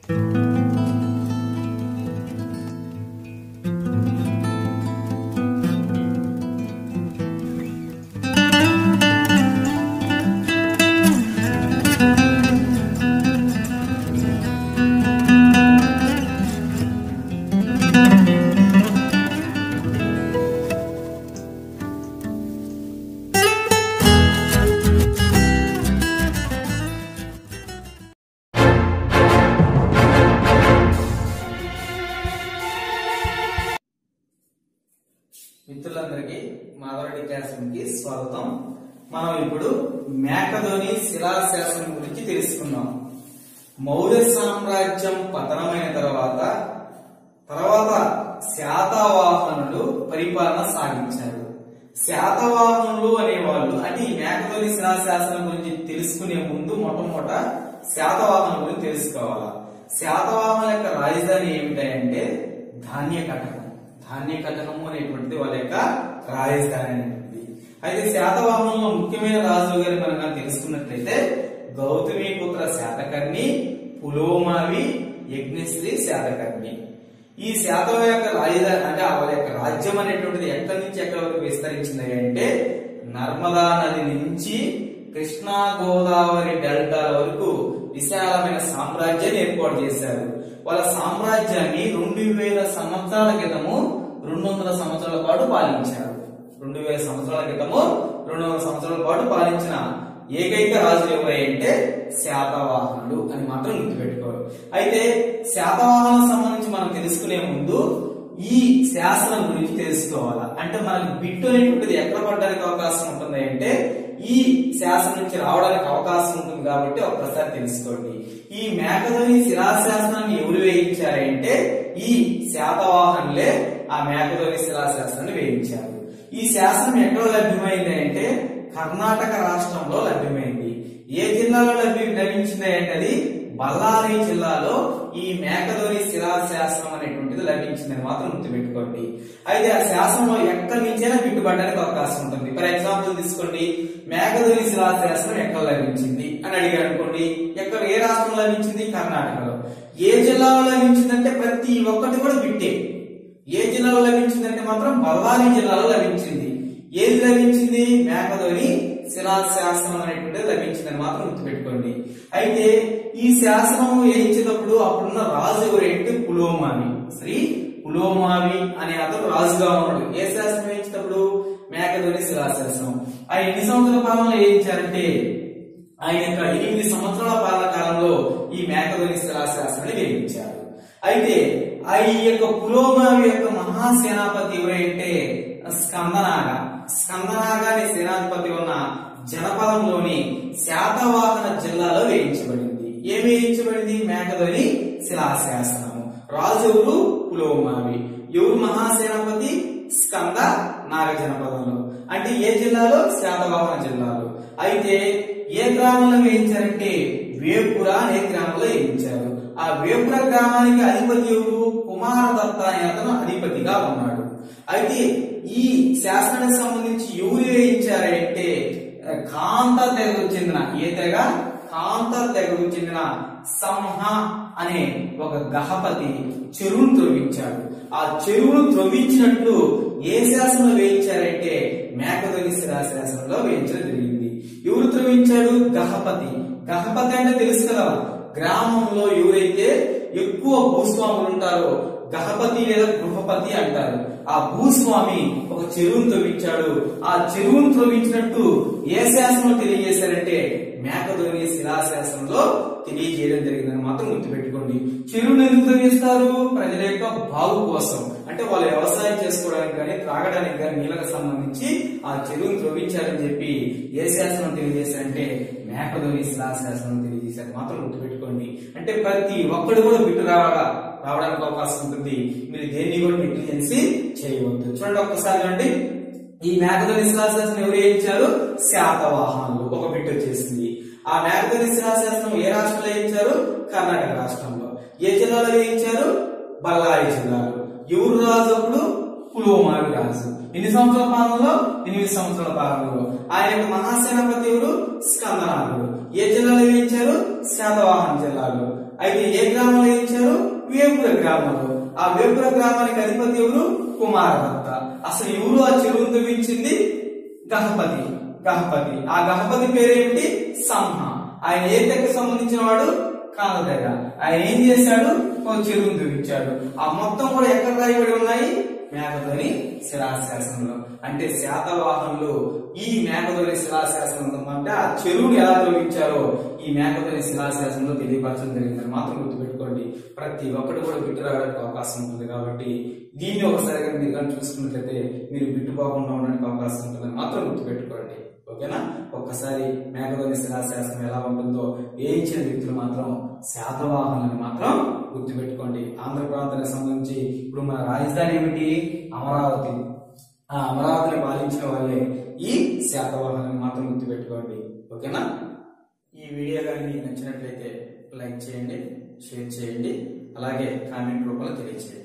మిత్రులందరికీ మాధవరెడ్డి క్లాస్రూమ్ కి స్వాగతం మనం ఇప్పుడు మేకధోని శిలాశాసనం గురించి తెలుసుకుందాం మౌర్య సామ్రాజ్యం పతనమైన తర్వాత తర్వాత శాతవాహనులు పరిపాలన సాగించారు శాతవాహనులు అనేవాళ్ళు అంటే ఈ మేకధోని శిలాశాసనం గురించి తెలుసుకునే ముందు మొట్టమొదట శాతవాహనుల గురించి తెలుసుకోవాలా శాతవాహనుల యొక్క రాజధాని ఏమిటంటే ధాన్య కటకం ధాన్య కటకము అనేటువంటిది వాళ్ళ యొక్క రాజధాని అనేటువంటిది అయితే శాతవాహనంలో ముఖ్యమైన రాజులు గారి మనం కనుక తెలుసుకున్నట్లయితే గౌతమి పుత్ర శాతకర్ణి పులోమావి యజ్ఞశ్రీ శాతకర్ణి ఈ శాతవ యొక్క రాజధాని అంటే వాళ్ళ యొక్క రాజ్యం అనేటువంటిది ఎక్కడి నుంచి ఎక్కడి వరకు విస్తరించింది అంటే నర్మదా నది నుంచి కృష్ణా గోదావరి డెల్టాల వరకు విశాలమైన సామ్రాజ్యాన్ని ఏర్పాటు చేశారు వాళ్ళ సామ్రాజ్యాన్ని రెండు వేల సంవత్సరాల క్రితము రెండు వందల సంవత్సరాల పాటు పాలించారు రెండు వేల సంవత్సరాల క్రితము రెండు వందల సంవత్సరాల పాటు పాలించిన ఏకైక రాజులు ఎవరంటే శాతవాహనులు అని మాత్రం గుర్తుపెట్టుకోవాలి అయితే శాతవాహనం సంబంధించి మనం తెలుసుకునే ముందు ఈ శాసనం గురించి తెలుసుకోవాలా అంటే మనకి బిట్టు అనేటువంటిది ఎక్కడ పడడానికి అవకాశం ఉంటుంది అంటే ఈ శాసనం నుంచి రావడానికి అవకాశం ఉంటుంది కాబట్టి ఒక్కసారి తెలుసుకోండి ఈ మేకధోని శిలాశాసనాన్ని ఎవరు వేయించారంటే ఈ శాతవాహనులే ఆ మేకధోని శిలాశాసనాన్ని వేయించారు ఈ శాసనం ఎక్కడ లభ్యమైంది అంటే కర్ణాటక రాష్ట్రంలో లభ్యమైంది ఏ జిల్లాలో లభ్య లభించింది అంటే అది బళ్ళారి జిల్లాలో ఈ మేకధోని శిలాశాసనం అనేటువంటిది లభించిందని మాత్రం గుర్తుపెట్టుకోండి అయితే ఆ శాసనంలో ఎక్కడి నుంచైనా బిట్టుబడడానికి అవకాశం ఉంటుంది ఫర్ ఎగ్జాంపుల్ తీసుకోండి మేకధోని శిలాశాసనం ఎక్కడ లభించింది అని అడిగారు అనుకోండి ఎక్కడ ఏ రాష్ట్రంలో లభించింది కర్ణాటకలో ఏ జిల్లాలో లభించిందంటే ప్రతి ఒక్కటి కూడా బిట్టే ఏ జిల్లాలో లభించిందంటే మాత్రం బళ్ళారి జిల్లాలో లభించింది ఏది లభించింది మేకధోని శిలాశాసనం అనేటువంటిది లభించిందని మాత్రం గుర్తుపెట్టుకోండి అయితే ఈ శాసనం వేయించేటప్పుడు అప్పుడున్న రాజు ఎవరంటే పులోమావి శ్రీ పులోమావి అనే అతను రాజుగా ఉన్నాడు ఏ శాసనం వేయించేటప్పుడు మేకధోని శిలాశాసనం ఆయన ఎన్ని సంవత్సరాల పాలన వేయించారంటే ఆయన యొక్క ఎనిమిది సంవత్సరాల పాలన కాలంలో ఈ మేకధోని శిలాశాసనాన్ని వేయించారు అయితే ఆ ఈ యొక్క పులోమావి యొక్క మహాసేనాపతి ఎవరంటే స్కందనాగ స్కందనాగ అనే సేనాధిపతి ఉన్న జనపదంలోని శాతవాహన జిల్లాలో వేయించబడింది ఏమి వేయించబడింది మేకధోని శిలాశాసనము రాజు ఎవరు పులోమావి ఎవరు మహాసేనాపతి స్కంద నాగ జనపదంలో అంటే ఏ జిల్లాలో శాతవాహన జిల్లాలో అయితే ఏ గ్రామంలో వేయించారంటే వేపుర అనే గ్రామంలో వేయించారు ఆ వేపుర గ్రామానికి అధిపతి ఎవరు కుమారదత్త అనే అతను అధిపతిగా ఉన్నాడు అయితే ఈ శాసనానికి సంబంధించి ఎవరు వేయించారంటే ఆ, కాంత తెగకు చెందిన ఏ తెగ కాంత తెగకు చెందిన సంహ అనే ఒక గహపతి చెరువును త్రవ్వించాడు ఆ చెరువును త్రవ్వించినట్లు ఏ శాసనంలో వేయించారంటే మేకధోని శిలాశాసనంలో వేయించడం జరిగింది ఎవరు త్రవ్వించాడు గహపతి గహపతి అంటే తెలుసు కదా గ్రామంలో ఎవరైతే ఎక్కువ భూస్వాములు ఉంటారో గహపతి లేదా గృహపతి అంటారు ఆ భూస్వామి ఒక చెరువును త్రవ్వించాడు ఆ చెరువును త్రవ్వించినట్టు ఏ శాసనంలో తెలియజేశారంటే మేకధోని శిలాశాసనంలో తెలియజేయడం జరిగిందని మాత్రం గుర్తుపెట్టుకోండి చెరువును ఎందుకు త్రవ్విస్తారు ప్రజల యొక్క బాగు కోసం అంటే వాళ్ళు వ్యవసాయం చేసుకోవడానికి కానీ త్రాగడానికి కానీ నీళ్ళకు సంబంధించి ఆ చెరువును త్రవ్వించారని చెప్పి ఏ శాసనం తెలియజేశారంటే మేకధోని శిలాశాసనం తెలియజేశారు మాత్రం గుర్తుపెట్టుకోండి అంటే ప్రతి ఒక్కడు కూడా బిట్టు రావాలా రావడానికి అవకాశం ఉంటుంది మీరు దేన్ని కూడా నెగ్లిజెన్సీ చేయవద్దు చూడండి ఒక్కసారి చూడండి ఈ మేకధోని శిలాశాసనం ఎవరు వేయించారు శాతవాహనులు ఒక బిట్ వచ్చేసింది ఆ మేకధోని శిలాశాసనం ఏ రాష్ట్రంలో వేయించారు కర్ణాటక రాష్ట్రంలో ఏ జిల్లాలో వేయించారు బళ్ళారి జిల్లాలో ఎవరు రాజు అప్పుడు పులోమావి రాజు ఎన్ని సంవత్సరాల పాలనలో ఎనిమిది సంవత్సరాల పాలనలో ఆయన యొక్క మహాసేనాపతి ఎవరు స్కందనాథుడు ఏ జిల్లాలో వేయించారు శాతవాహన జిల్లాలో అయితే ఏ గ్రామంలో ఇచ్చారు వేపుర గ్రామంలో ఆ వేపుర గ్రామానికి అధిపతి ఎవరు కుమారదత్త అసలు ఎవరు ఆ చెరువును తవ్వించింది గహపతి గహపతి ఆ గహపతి పేరేమిటి సంహ ఆయన ఏ తెగకు సంబంధించిన వాడు కాలదగ ఆయన ఏం చేశాడు ఒక చెరువును తవ్వించాడు ఆ మొత్తం కూడా ఎక్కడ రాయబడి ఉన్నాయి మేకధోని శిలాశాసనంలో అంటే శాతవాహనులు ఈ మేకధోని శిలాశాసనం అంటే ఆ చెరువుని ఎలా తొలగించారో ఈ మేకధోని శిలాశాసనంలో తెలియపరచడం జరిగిందని మాత్రం గుర్తుపెట్టుకోండి ప్రతి ఒక్కటి కూడా బిట్టు రావడానికి అవకాశం ఉంటుంది కాబట్టి దీన్ని ఒకసారి కనుక మీరు కానీ చూసుకున్నట్లయితే మీరు బిట్టుపోకుండా ఉండడానికి అవకాశం ఉంటుందని మాత్రం గుర్తుపెట్టుకోండి ఓకేనా ఒక్కసారి మేఘధోని శిలాశాస్త్రం ఎలా ఉంటుందో వేయించిన వ్యక్తులు మాత్రం శాతవాహనులను మాత్రం గుర్తుపెట్టుకోండి ఆంధ్ర ప్రాంతానికి సంబంధించి ఇప్పుడు మన రాజధాని ఏమిటి అమరావతి ఆ అమరావతిని పాలించిన వాళ్ళే ఈ శాతవాహనులను మాత్రం గుర్తుపెట్టుకోండి ఓకేనా ఈ వీడియో కానీ మీకు నచ్చినట్లయితే లైక్ చేయండి షేర్ చేయండి అలాగే కామెంట్ రూపంలో తెలియజేయండి